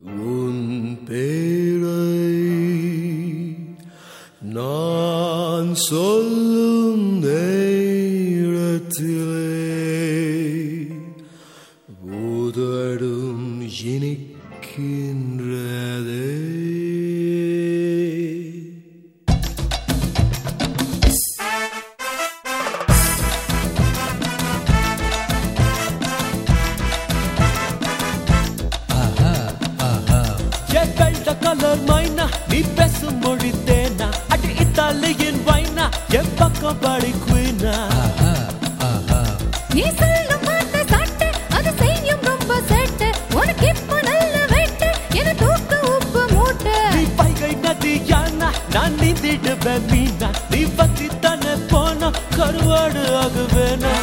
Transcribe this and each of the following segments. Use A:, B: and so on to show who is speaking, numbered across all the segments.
A: உன் பேரை நான் சொல்லும் நேரத்திலே உதடும் இனிக்கின்றதே
B: என் வெள்ள கலர் மைனா நீ பேசும் மொழி தேனா அடி இத்தாலியின் வைனா என் பக்கம் படி குயினா
C: நீ சொல்லும் வார்த்தை சாட்டு, அது செய்யும் ரொம்ப சேட்டு. உனக்கு இப்ப நல்ல வெட்டு, என தூக்க உப்பு மூட்டை.
B: நீ பைகை நதி யானா நான் நீந்திடுவேன் மீனா நீ பத்தி தானே போனா கருவாடு ஆகுவேனா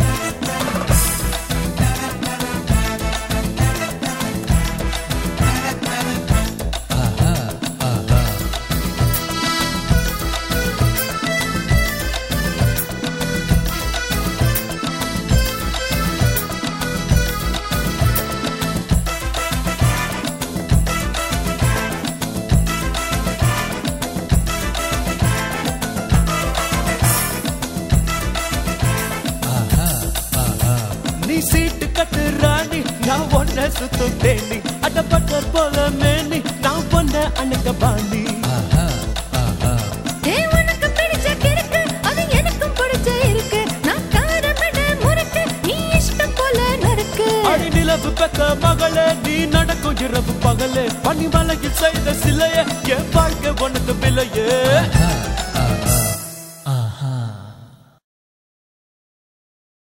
B: நீ சீட்டு கட்டு ராணி நான் ஒன்ன சுத்து தேனி அட பட்டர் போல மேனி நான் பொண்ண அணுக்க பாண்டி
C: ஏ, உனக்கு பிடிச்ச கிறுக்கு, அது எனக்கும் பிடிச்ச இருக்கு. நான் காரமட முறுக்கு, நீ இஷ்டம் போல நறுக்கு.
B: அடி நிலவு பெக்க மகளே நீ நடக்கும் இரவு பகலே பனிமலையில் செய்த சிலையே